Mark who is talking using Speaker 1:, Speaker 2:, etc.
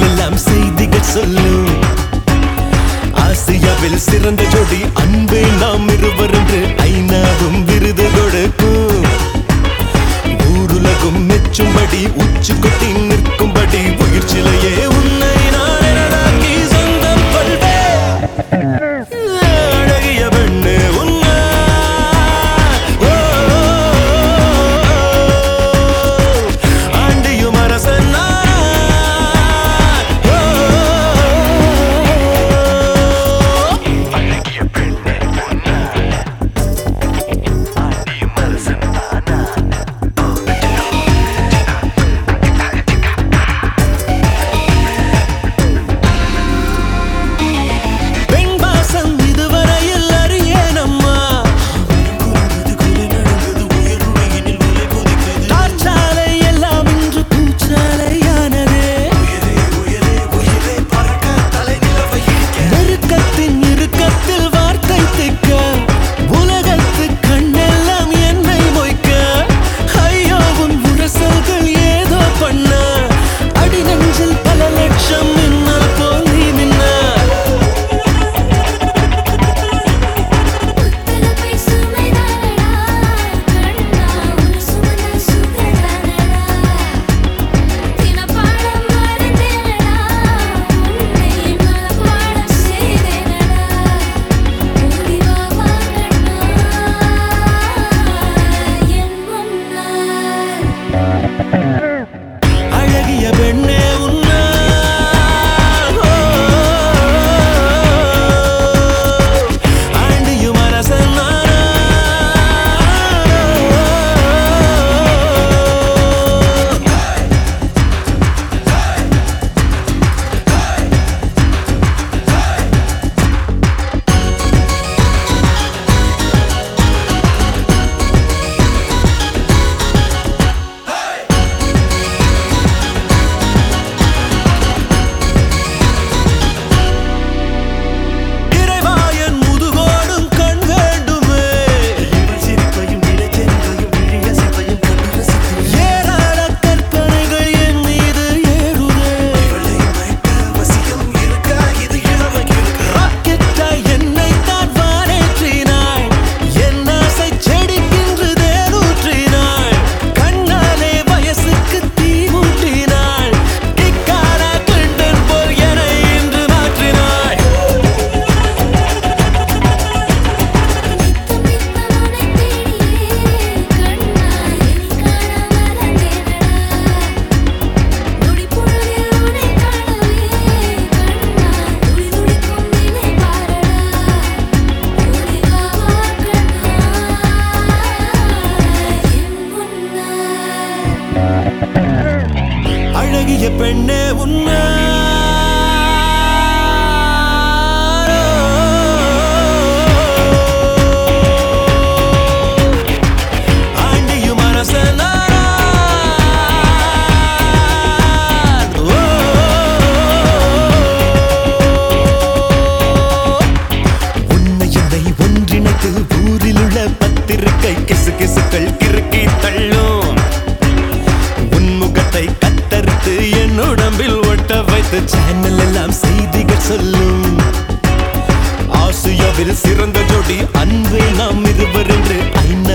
Speaker 1: Channel எல்லாம் செய்திகள் சொல்லும் ஆசியாவில் சிறந்த ஜோடி அன்பே நாம் இருவர் என்று ஐநாவும் விருது கொடுக்கும் ஊருலகும் மெச்சும்படி உச்சு கொட்டி நிற்கும்படி உயிர் சிலையே உன்னை நான் எனதாக்கி சொந்தம் கொள்வேன் அழகிய பெண்ணு உன்னை ஓ, ஆண்டியும் அரசன் நான். ஓ,
Speaker 2: அழகிய பெண்ணே உன்னை ஆண்டியும் அரசன் தானா
Speaker 1: பெண் வாசம் இதுவரையில் அறியேனம்மா காற்றாலை எல்லாம் இன்று பூச்சாலையானதே நெருக்கத்தின் இறுக்கத்தில் வார்த்தை திக்க உலகத்து கண்ணெல்லாம் என்னை மொய்க்க ஐயோ உன் உரசல்கள் ஏதோ பண்ண அடி நெஞ்சில் பல லட்சம் மின்னல் போல் நீ மின்ன
Speaker 3: புத்தகப்பை சுமைதானடா கண்ணா ஒரு சுமந்த சுகதானடா தினப்பாடம் மறந்தேனடா உன்னை மனப்பாடம் செய்தேனடா ஓடி வா வா கண்ணா என் முன்னால்
Speaker 1: அழகிய பெண்ணே உன்னை ஆண்டியும் அரசன் நானா இறைவாயன் முதுகோடும் கண் வேண்டுமே ஏராள கற்பனைகள் என் மீது ஏறுதே ராக்கெட்டாய் என்னைத் தான் வானேற்றினாய். என் ஆசை செடிக்கின்று தேனூற்றினாய். கண்ணாலே வயசுக்கு தீ மூட்டினாய். இக்காரா கிளின்டன் போல் என்னை இன்று மாற்றினாய்.
Speaker 3: நித்தம் நித்தம் உன்னை தேடியே கண்ணா எனிக்கான மறந்தேனடா நொடி பொழுதில் உன்னை காணவே கண்ணா துளி துளிக்கும் நினைப்பாரடா ஓடி வா வா கண்ணா என் முன்னால்
Speaker 1: அழகிய பெண்ணே உன்னை ஆண்டியும் அரசன் நான். ஓ, உன்னை என்னை ஒன்றிணைத்து ஊரில் உள்ள பத்திரிகை கிசு கிசுக்கள் கிறுக்கி தள்ளும் உன்முகத்தை கத்தரித்து என் உடம்பில் ஒட்ட வைத்து சேனல் எல்லாம் செய்திகள் சொல்லும் ஆசியாவில் சிறந்த ஜோடி அன்பே நாம் இருவர் என்று ஐநா